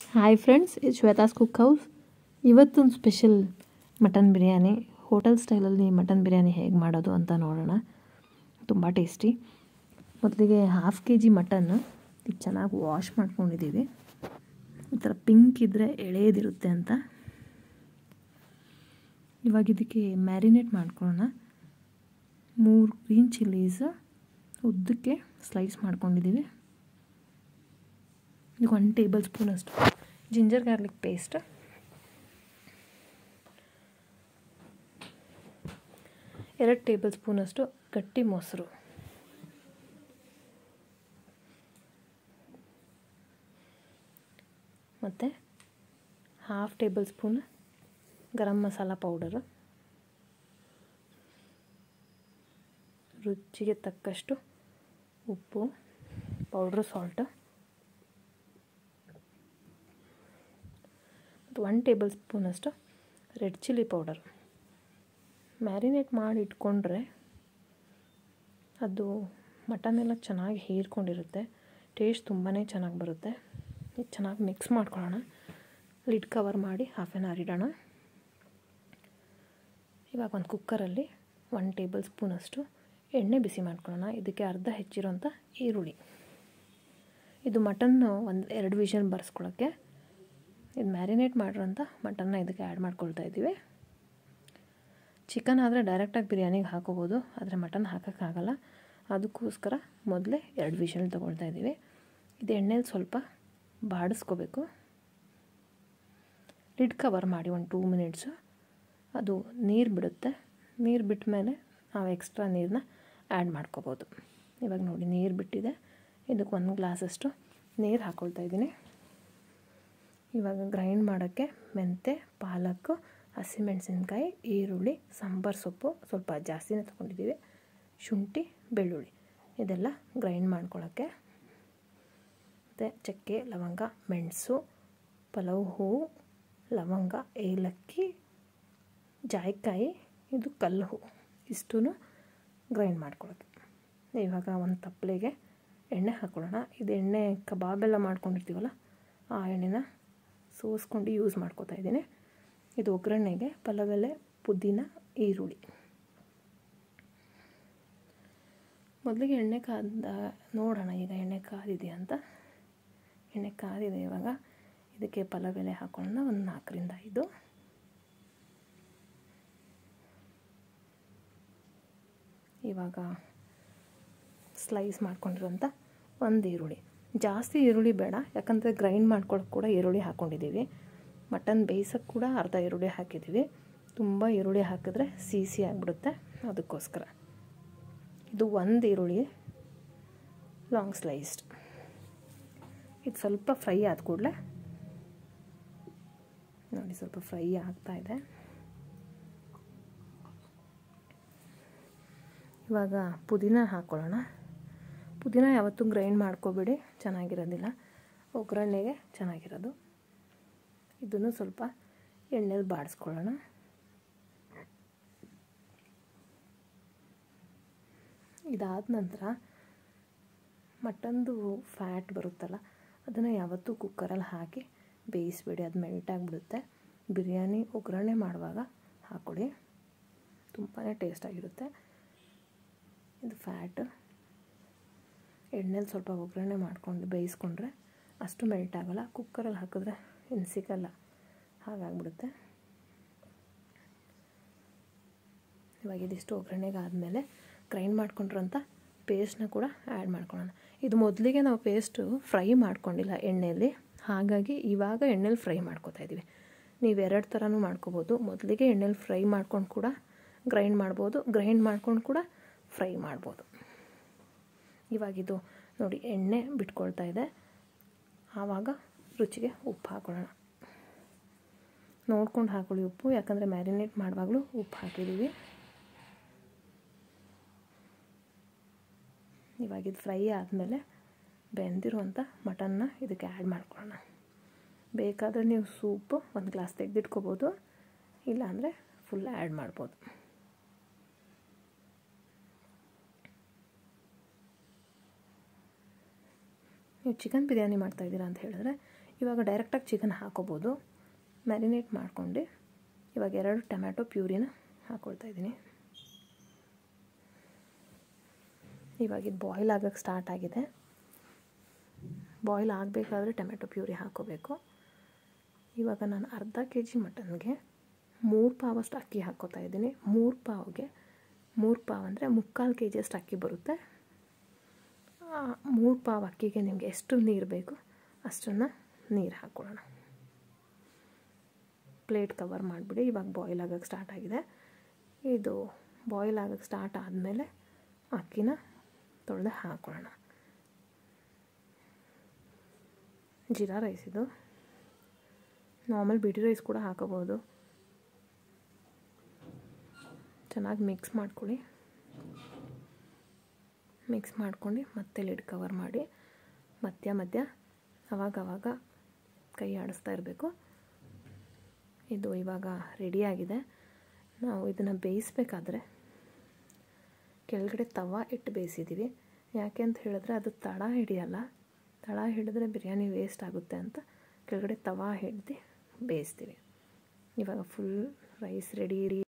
hi friends ಇದು Shwetha's cook house ಇವತ್ತೊಂದು special mutton biryani hotel ಸ್ಟೈಲಲ್ಲಿ ಮಟನ್ ಬಿರಿಯಾನಿ ಹೇಗೆ ಮಾಡೋದು ಅಂತ ನೋಡೋಣ ತುಂಬ ಟೇಸ್ಟಿ ಮೊದಲಿಗೆ ಹಾಫ್ ಕೆ ಜಿ ಮಟನ್ನು ಈಗ ಚೆನ್ನಾಗಿ ವಾಶ್ ಮಾಡ್ಕೊಂಡಿದ್ದೀವಿ ಈ ಥರ ಪಿಂಕ್ ಇದ್ದರೆ ಎಳೆಯದಿರುತ್ತೆ ಅಂತ ಇವಾಗ ಇದಕ್ಕೆ ಮ್ಯಾರಿನೇಟ್ ಮಾಡ್ಕೊಳ್ಳೋಣ ಮೂರು ಗ್ರೀನ್ ಚಿಲ್ಲೀಸ್ ಉದ್ದಕ್ಕೆ ಸ್ಲೈಸ್ ಮಾಡ್ಕೊಂಡಿದ್ದೀವಿ ಈಗ ಒನ್ ಟೇಬಲ್ ಸ್ಪೂನಷ್ಟು ಜಿಂಜರ್ ಗಾರ್ಲಿಕ್ ಪೇಸ್ಟ್ ಎರಡು ಟೇಬಲ್ ಸ್ಪೂನಷ್ಟು ಗಟ್ಟಿ ಮೊಸರು ಮತ್ತು half tablespoon garam masala powder ರುಚಿಗೆ ತಕ್ಕಷ್ಟು ಉಪ್ಪು ಪೌಡ್ರು ಸಾಲ್ಟು ಮತ್ತು ಒನ್ ಟೇಬಲ್ ಸ್ಪೂನಷ್ಟು ರೆಡ್ ಚಿಲ್ಲಿ ಪೌಡರ್ ಮ್ಯಾರಿನೇಟ್ ಮಾಡಿ ಇಟ್ಕೊಂಡ್ರೆ ಅದು ಮಟನ್ ಎಲ್ಲ ಚೆನ್ನಾಗಿ ಹೀರ್ಕೊಂಡಿರುತ್ತೆ ಟೇಸ್ಟ್ ತುಂಬಾ ಚೆನ್ನಾಗಿ ಬರುತ್ತೆ ಇದು ಚೆನ್ನಾಗಿ ಮಿಕ್ಸ್ ಮಾಡ್ಕೊಳ್ಳೋಣ ಲಿಡ್ ಕವರ್ ಮಾಡಿ ಹಾಫ್ ಆನ್ ಅವರ್ ಇಡೋಣ ಇವಾಗ ಒಂದು ಕುಕ್ಕರಲ್ಲಿ ಒನ್ ಟೇಬಲ್ ಸ್ಪೂನಷ್ಟು ಎಣ್ಣೆ ಬಿಸಿ ಮಾಡ್ಕೊಳ್ಳೋಣ ಇದಕ್ಕೆ ಅರ್ಧ ಹೆಚ್ಚಿರೋಂಥ ಈರುಳ್ಳಿ ಇದು ಮಟನ್ನು ಒಂದು ಎರಡು ವಿಷನ್ ಬರ್ಸ್ಕೊಳ್ಳೋಕ್ಕೆ ಇದು ಮ್ಯಾರಿನೇಟ್ ಮಾಡಿರೋಂಥ ಮಟನ್ನ ಇದಕ್ಕೆ ಆ್ಯಡ್ ಮಾಡ್ಕೊಳ್ತಾ ಇದ್ದೀವಿ ಚಿಕನ್ ಆದರೆ ಡೈರೆಕ್ಟಾಗಿ ಬಿರಿಯಾನಿಗೆ ಹಾಕೋಬೋದು ಆದರೆ ಮಟನ್ ಹಾಕೋಕ್ಕಾಗಲ್ಲ ಅದಕ್ಕೋಸ್ಕರ ಮೊದಲೇ ಎರಡು ವಿಷಲ್ ತೊಗೊಳ್ತಾ ಇದ್ದೀವಿ ಇದು ಎಣ್ಣೆಲಿ ಸ್ವಲ್ಪ ಬಾಡಿಸ್ಕೋಬೇಕು ಲಿಡ್ ಕವರ್ ಮಾಡಿ ಒಂದು ಟೂ ಮಿನಿಟ್ಸು ಅದು ನೀರು ಬಿಡುತ್ತೆ ನೀರು ಬಿಟ್ಟ ಮೇಲೆ ನಾವು ಎಕ್ಸ್ಟ್ರಾ ನೀರನ್ನ ಆ್ಯಡ್ ಮಾಡ್ಕೋಬೋದು ಇವಾಗ ನೋಡಿ ನೀರು ಬಿಟ್ಟಿದೆ ಇದಕ್ಕೆ ಒಂದು ಗ್ಲಾಸಷ್ಟು ನೀರು ಹಾಕ್ಕೊಳ್ತಾ ಇದ್ದೀನಿ ಇವಾಗ ಗ್ರೈಂಡ್ ಮಾಡೋಕ್ಕೆ ಮೆಂತೆ ಪಾಲಕ್ಕು ಹಸಿಮೆಣಸಿನ್ಕಾಯಿ ಈರುಳ್ಳಿ ಸಾಂಬಾರು ಸೊಪ್ಪು ಸ್ವಲ್ಪ ಜಾಸ್ತಿನೇ ತೊಗೊಂಡಿದ್ದೀವಿ ಶುಂಠಿ ಬೆಳ್ಳುಳ್ಳಿ ಇದೆಲ್ಲ ಗ್ರೈಂಡ್ ಮಾಡ್ಕೊಳ್ಳೋಕ್ಕೆ ಮತ್ತು ಚಕ್ಕೆ ಲವಂಗ ಮೆಣಸು ಪಲಾವ್ ಹೂವು ಲವಂಗ ಏಲಕ್ಕಿ ಜಾಯಿಕಾಯಿ ಇದು ಕಲ್ಲು ಹೂವು ಇಷ್ಟೂ ಗ್ರೈಂಡ್ ಮಾಡ್ಕೊಳ್ಳೋಕ್ಕೆ ಇವಾಗ ಒಂದು ತಪ್ಪಲೆಗೆ ಎಣ್ಣೆ ಹಾಕ್ಕೊಳ್ಳೋಣ ಇದು ಎಣ್ಣೆ ಕಬಾಬೆಲ್ಲ ಮಾಡ್ಕೊಂಡಿರ್ತೀವಲ್ಲ ಆ ಎಣ್ಣೆನ ಸೋಸ್ಕೊಂಡು ಯೂಸ್ ಮಾಡ್ಕೋತಾ ಇದ್ದೀನಿ ಇದು ಒಗ್ಗರಣೆಗೆ ಪಲಾವ್ ಎಲೆ ಪುದೀನ ಈರುಳ್ಳಿ ಮೊದಲಿಗೆ ಎಣ್ಣೆ ಕಾದ ನೋಡೋಣ ಈಗ ಎಣ್ಣೆ ಕಾದಿದೆ ಅಂತ ಎಣ್ಣೆ ಕಾದಿದೆ ಇವಾಗ ಇದಕ್ಕೆ ಪಲಾವ್ ಎಲೆ ಹಾಕೊಳ್ಳೋಣ ಒಂದು ನಾಲ್ಕರಿಂದ ಐದು ಇವಾಗ ಸ್ಲೈಸ್ ಮಾಡ್ಕೊಂಡಿರೋಂಥ ಒಂದು ಈರುಳ್ಳಿ ಜಾಸ್ತಿ ಈರುಳ್ಳಿ ಬೇಡ ಯಾಕಂದರೆ ಗ್ರೈಂಡ್ ಮಾಡ್ಕೊಳ್ಳೋಕೆ ಕೂಡ ಈರುಳ್ಳಿ ಹಾಕ್ಕೊಂಡಿದ್ದೀವಿ ಮಟನ್ ಬೇಯಿಸೋಕ್ಕೆ ಕೂಡ ಅರ್ಧ ಈರುಳ್ಳಿ ಹಾಕಿದ್ದೀವಿ ತುಂಬ ಈರುಳ್ಳಿ ಹಾಕಿದ್ರೆ ಸಿಹಿ ಆಗಿಬಿಡುತ್ತೆ ಅದಕ್ಕೋಸ್ಕರ ಇದು ಒಂದು ಈರುಳ್ಳಿ ಲಾಂಗ್ ಸ್ಲೈಸ್ಡ್ ಇದು ಸ್ವಲ್ಪ ಫ್ರೈ ಆದ ಕೂಡಲೇ ನೋಡಿ ಸ್ವಲ್ಪ ಫ್ರೈ ಆಗ್ತಾ ಇದೆ ಇವಾಗ ಪುದೀನ ಹಾಕ್ಕೊಳ್ಳೋಣ ಪುದೀನ ಯಾವತ್ತೂ ಗ್ರೈಂಡ್ ಮಾಡ್ಕೋಬೇಡಿ ಚೆನ್ನಾಗಿರೋದಿಲ್ಲ ಒಗ್ಗರಣೆಗೆ ಚೆನ್ನಾಗಿರೋದು ಇದನ್ನು ಸ್ವಲ್ಪ ಎಣ್ಣೆಲಿ ಬಾಡಿಸ್ಕೊಳ್ಳೋಣ ಇದಾದ ನಂತರ ಮಟನ್ದು ಫ್ಯಾಟ್ ಬರುತ್ತಲ್ಲ ಅದನ್ನು ಯಾವತ್ತೂ ಕುಕ್ಕರಲ್ಲಿ ಹಾಕಿ ಬೇಯಿಸ್ಬೇಡಿ ಅದು ಮೆಲ್ಟ್ ಆಗಿಬಿಡುತ್ತೆ ಬಿರಿಯಾನಿ ಒಗ್ಗರಣೆ ಮಾಡುವಾಗ ಹಾಕ್ಕೊಳ್ಳಿ ತುಂಬಾ ಟೇಸ್ಟಾಗಿರುತ್ತೆ ಇದು ಫ್ಯಾಟ್ ಎಣ್ಣೆಲಿ ಸ್ವಲ್ಪ ಒಗ್ಗರಣೆ ಮಾಡ್ಕೊಂಡು ಬೇಯಿಸ್ಕೊಂಡ್ರೆ ಅಷ್ಟು ಮೆಲ್ಟ್ ಆಗೋಲ್ಲ ಕುಕ್ಕರಲ್ಲಿ ಹಾಕಿದ್ರೆ ಇನ್ನು ಸಿಗಲ್ಲ ಹಾಗಾಗ್ಬಿಡುತ್ತೆ ಇವಾಗ ಇದಿಷ್ಟು ಒಗ್ಗರಣೆಗೆ ಆದಮೇಲೆ ಗ್ರೈಂಡ್ ಮಾಡ್ಕೊಂಡಿರೋಂಥ ಪೇಸ್ಟ್ನ ಕೂಡ ಆ್ಯಡ್ ಮಾಡ್ಕೊಳ್ಳೋಣ ಇದು ಮೊದಲಿಗೆ ನಾವು ಪೇಸ್ಟು ಫ್ರೈ ಮಾಡ್ಕೊಂಡಿಲ್ಲ ಎಣ್ಣೆಯಲ್ಲಿ ಹಾಗಾಗಿ ಇವಾಗ ಎಣ್ಣೆಲಿ ಫ್ರೈ ಮಾಡ್ಕೊತಾ ಇದ್ದೀವಿ ನೀವು ಎರಡು ಥರನೂ ಮಾಡ್ಕೋಬೋದು ಮೊದಲಿಗೆ ಎಣ್ಣೆಲಿ ಫ್ರೈ ಮಾಡ್ಕೊಂಡು ಕೂಡ ಗ್ರೈಂಡ್ ಮಾಡ್ಬೋದು ಗ್ರೈಂಡ್ ಮಾಡ್ಕೊಂಡು ಕೂಡ ಫ್ರೈ ಮಾಡ್ಬೋದು ಇವಾಗಿದು ನೋಡಿ ಎಣ್ಣೆ ಬಿಟ್ಕೊಳ್ತಾ ಇದೆ ಆವಾಗ ರುಚಿಗೆ ಉಪ್ಪು ಹಾಕೊಳ್ಳೋಣ ನೋಡ್ಕೊಂಡು ಹಾಕೊಳ್ಳಿ ಉಪ್ಪು ಯಾಕಂದರೆ ಮ್ಯಾರಿನೇಟ್ ಮಾಡುವಾಗಲೂ ಉಪ್ಪು ಹಾಕಿದ್ದೀವಿ ಇವಾಗ ಇದು ಫ್ರೈ ಆದಮೇಲೆ ಬೆಂದಿರುವಂಥ ಮಟನ್ನ ಇದಕ್ಕೆ ಆ್ಯಡ್ ಮಾಡ್ಕೊಳ್ಳೋಣ ಬೇಕಾದರೆ ನೀವು ಸೂಪು ಒಂದು ಗ್ಲಾಸ್ ತೆಗೆದಿಟ್ಕೋಬೋದು ಇಲ್ಲಾಂದರೆ ಫುಲ್ ಆ್ಯಡ್ ಮಾಡ್ಬೋದು ನೀವು ಚಿಕನ್ ಬಿರಿಯಾನಿ ಮಾಡ್ತಾಯಿದ್ದೀರಾ ಅಂತ ಹೇಳಿದ್ರೆ ಇವಾಗ ಡೈರೆಕ್ಟಾಗಿ ಚಿಕನ್ ಹಾಕೋಬೋದು ಮ್ಯಾರಿನೇಟ್ ಮಾಡ್ಕೊಂಡು ಇವಾಗ ಎರಡು ಟೊಮ್ಯಾಟೊ ಪ್ಯೂರಿನ ಹಾಕ್ಕೊಳ್ತಾ ಇದ್ದೀನಿ ಇವಾಗ ಇದು ಬಾಯ್ಲ್ ಆಗೋಕ್ಕೆ ಸ್ಟಾರ್ಟ್ ಆಗಿದೆ ಬಾಯ್ಲ್ ಆಗಬೇಕಾದ್ರೆ ಟೊಮೆಟೊ ಪ್ಯೂರಿ ಹಾಕೋಬೇಕು ಇವಾಗ ನಾನು ಅರ್ಧ ಕೆ ಜಿ ಮಟನ್ಗೆ ಮೂರು ಪಾವಷ್ಟು ಅಕ್ಕಿ ಹಾಕ್ಕೋತಾ ಇದ್ದೀನಿ ಮೂರು ಪಾವ್ಗೆ ಮೂರು ಪಾವ್ ಅಂದರೆ ಮುಕ್ಕಾಲು ಕೆ ಜಿಯಷ್ಟು ಅಕ್ಕಿ ಬರುತ್ತೆ ಮೂರು ಪಾವ್ ಅಕ್ಕಿಗೆ ನಿಮಗೆ ಎಷ್ಟು ನೀರು ಬೇಕು ಅಷ್ಟನ್ನು ನೀರು ಹಾಕ್ಕೊಳ್ಳೋಣ ಪ್ಲೇಟ್ ಕವರ್ ಮಾಡಿಬಿಡಿ ಇವಾಗ ಬಾಯ್ಲ್ ಆಗೋಕ್ಕೆ ಸ್ಟಾರ್ಟ್ ಆಗಿದೆ ಇದು ಬಾಯ್ಲ್ ಆಗೋಕ್ಕೆ ಸ್ಟಾರ್ಟ್ ಆದಮೇಲೆ ಅಕ್ಕಿನ ತೊಳೆದು ಹಾಕ್ಕೊಳ್ಳೋಣ ಜೀರಾ ರೈಸ್ ಇದು ನಾರ್ಮಲ್ ಬಿಡಿ ರೈಸ್ ಕೂಡ ಹಾಕೋಬೋದು ಚೆನ್ನಾಗಿ ಮಿಕ್ಸ್ ಮಾಡ್ಕೊಳ್ಳಿ ಮಿಕ್ಸ್ ಮಾಡ್ಕೊಂಡು ಮತ್ತೆ ಲಿಡ್ ಕವರ್ ಮಾಡಿ ಮಧ್ಯ ಮಧ್ಯ ಅವಾಗವಾಗ ಕೈ ಆಡಿಸ್ತಾ ಇರಬೇಕು ಇದು ಇವಾಗ ರೆಡಿಯಾಗಿದೆ ನಾವು ಇದನ್ನು ಬೇಯಿಸ್ಬೇಕಾದ್ರೆ ಕೆಳಗಡೆ ತವ ಇಟ್ಟು ಬೇಯಿಸಿದ್ದೀವಿ ಯಾಕೆ ಅಂತ ಹೇಳಿದ್ರೆ ಅದು ತಳ ಹಿಡಿಯಲ್ಲ ತಳ ಹಿಡಿದ್ರೆ ಬಿರಿಯಾನಿ ವೇಸ್ಟ್ ಆಗುತ್ತೆ ಅಂತ ಕೆಳಗಡೆ ತವ ಹಿಡ್ದು ಬೇಯಿಸ್ತೀವಿ ಇವಾಗ ಫುಲ್ ರೈಸ್ ರೆಡಿ